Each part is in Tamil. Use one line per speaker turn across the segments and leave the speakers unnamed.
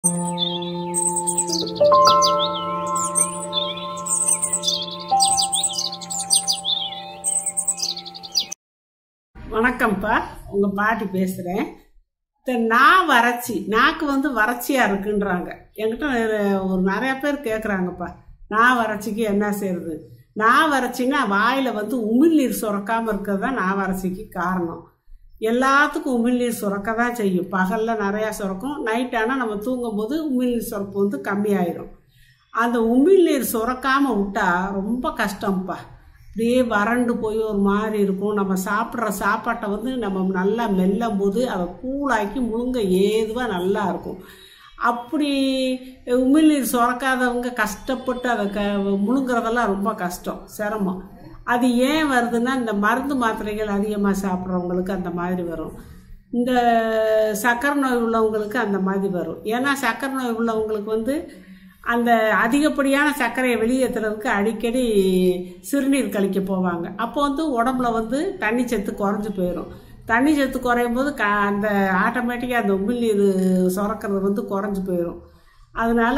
வணக்கம்ப்பா உங்க பாட்டி பேசுறேன் இந்த நான் வறட்சி நாக்கு வந்து வறட்சியா இருக்குன்றாங்க என்கிட்ட ஒரு நிறைய பேர் கேட்குறாங்கப்பா நான் வறட்சிக்கு என்ன செய்யறது நான் வறட்சின்னா வாயில வந்து உமிழ்நீர் சுரக்காம இருக்கிறது தான் நான் வறட்சிக்கு காரணம் எல்லாத்துக்கும் உமிழ்நீர் சுரக்க தான் செய்யும் பகல்ல நிறையா சுரக்கும் நைட் ஆனால் நம்ம தூங்கும்போது உமிழ்நீர் சுரப்பு வந்து கம்மியாயிடும் அந்த உமிழ்நீர் சுரக்காம விட்டா ரொம்ப கஷ்டம்ப்பா அப்படியே வறண்டு போய் ஒரு மாதிரி இருக்கும் நம்ம சாப்பிட்ற சாப்பாட்டை வந்து நம்ம நல்லா மெல்லும் போது அதை கூழாக்கி முழுங்க ஏதுவாக நல்லா இருக்கும் அப்படி உமிழ்நீர் சுரக்காதவங்க கஷ்டப்பட்டு அதை க முழுங்குறதெல்லாம் ரொம்ப கஷ்டம் சிரமம் அது ஏன் வருதுன்னா இந்த மருந்து மாத்திரைகள் அதிகமாக சாப்பிட்றவங்களுக்கு அந்த மாதிரி வரும் இந்த சக்கரை நோய் உள்ளவங்களுக்கு அந்த மாதிரி வரும் ஏன்னா சக்கரை நோய் உள்ளவங்களுக்கு வந்து அந்த அதிகப்படியான சர்க்கரையை வெளியேற்றுறதுக்கு அடிக்கடி சிறுநீர் கழிக்க போவாங்க அப்போ வந்து உடம்புல வந்து தண்ணி சத்து குறைஞ்சி போயிடும் தண்ணி சத்து குறையும் போது க அந்த ஆட்டோமேட்டிக்காக அந்த உமிழ்நீர் சுரக்கிறது வந்து குறைஞ்சி போயிடும் அதனால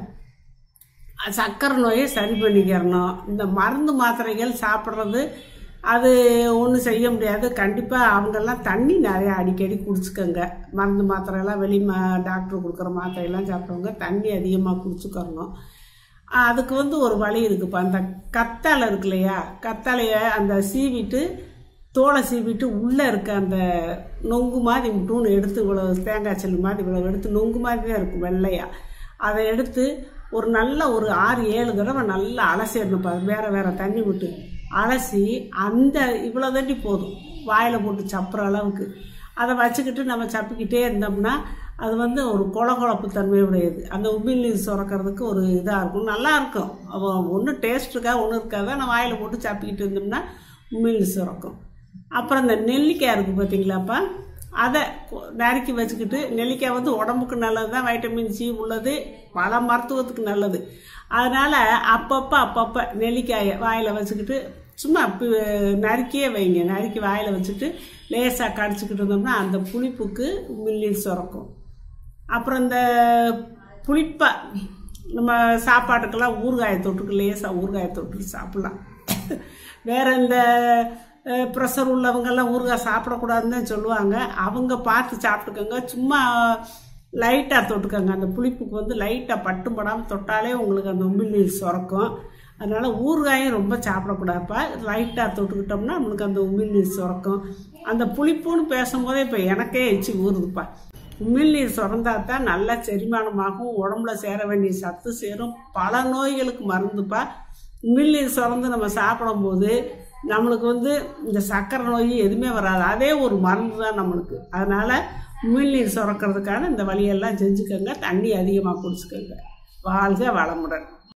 சக்கரை நோயை சரி பண்ணிக்கிறணும் இந்த மருந்து மாத்திரைகள் சாப்பிட்றது அது ஒன்றும் செய்ய முடியாது கண்டிப்பாக அவங்கெல்லாம் தண்ணி நிறையா அடிக்கடி குடிச்சுக்கோங்க மருந்து மாத்திரையெல்லாம் வெளி மா டாக்டர் கொடுக்குற மாத்திரையெல்லாம் சாப்பிட்றவங்க தண்ணி அதிகமாக குடிச்சுக்கறணும் அதுக்கு வந்து ஒரு வழி இருக்குப்பா அந்த கத்தாழை இருக்கு இல்லையா கத்தாழையை அந்த சீவிட்டு தோலை சீவிட்டு உள்ளே இருக்க அந்த நொங்கு மாதிரி மட்டும் எடுத்து இவ்வளோ தேங்காய் செல்லு மாதிரி இவ்வளோ எடுத்து நொங்கு மாதிரி தான் இருக்கும் வெள்ளையா அதை எடுத்து ஒரு நல்ல ஒரு ஆறு ஏழு தடவை நல்லா அலசிடணும்ப்பா வேற வேற தண்ணி விட்டு அலசி அந்த இவ்வளோ தண்ணி போதும் வாயில் போட்டு சப்புற அளவுக்கு அதை வச்சுக்கிட்டு நம்ம சப்பிக்கிட்டே இருந்தோம்னா அது வந்து ஒரு கொழகொழப்பு தன்மை உடையது அந்த உமிழ்நீர் சுரக்கிறதுக்கு ஒரு இதாக இருக்கும் நல்லா இருக்கும் ஒன்றும் டேஸ்ட் இருக்கா ஒன்றும் இருக்காதா நம்ம வாயில் போட்டு சப்பிக்கிட்டு இருந்தோம்னா உமிழ்நீர் சுரக்கும் அப்புறம் இந்த நெல்லிக்காய் இருக்குது பார்த்தீங்களாப்பா அதை நறுக்கி வச்சுக்கிட்டு நெல்லிக்காய் வந்து உடம்புக்கு நல்லது தான் வைட்டமின் சி உள்ளது பல மருத்துவத்துக்கு நல்லது அதனால் அப்பப்போ அப்பப்போ நெல்லிக்காயை வாயில் வச்சுக்கிட்டு சும்மா நறுக்கியே வைங்க நறுக்கி வாயில் வச்சுட்டு லேசாக கடிச்சிக்கிட்டு இருந்தோம்னா அந்த புளிப்புக்கு உமிழ்நீர் சுரக்கும் அப்புறம் இந்த புளிப்பா நம்ம சாப்பாட்டுக்கெல்லாம் ஊறுகாயை தொட்டுக்கு லேசாக ஊறுகாயை தொட்டு சாப்பிட்லாம் வேற இந்த ப்ரெஷர் உள்ளவங்கெல்லாம் ஊறுகாய் சாப்பிடக்கூடாதுன்னு தான் சொல்லுவாங்க அவங்க பார்த்து சாப்பிட்டுக்கோங்க சும்மா லைட்டாக தொட்டுக்கோங்க அந்த புளிப்புக்கு வந்து லைட்டாக பட்டும் படாமல் தொட்டாலே உங்களுக்கு அந்த உமிழ்நீர் சுரக்கும் அதனால் ஊறுகாயும் ரொம்ப சாப்பிடக்கூடாதுப்பா லைட்டாக தொட்டுக்கிட்டோம்னா நம்மளுக்கு அந்த உமிழ்நீர் சுரக்கும் அந்த புளிப்புன்னு பேசும்போதே இப்போ எனக்கே எச்சு ஊறுதுப்பா உமிழ்நீர் சுரந்தா தான் நல்லா செரிமானமாகும் உடம்புல சேர வேண்டிய சத்து சேரும் பல நோய்களுக்கு மருந்துப்பா உமிழ்நீர் சுரந்து நம்ம சாப்பிடும்போது நம்மளுக்கு வந்து இந்த சக்கரை நோய் எதுவுமே வராது அதே ஒரு மருந்து தான் நம்மளுக்கு அதனால் உமிழ்நீர் சுரக்கிறதுக்கான இந்த வழியெல்லாம் செஞ்சுக்கோங்க தண்ணி அதிகமாக குடிச்சுக்கோங்க வாழ்க வளமுடன்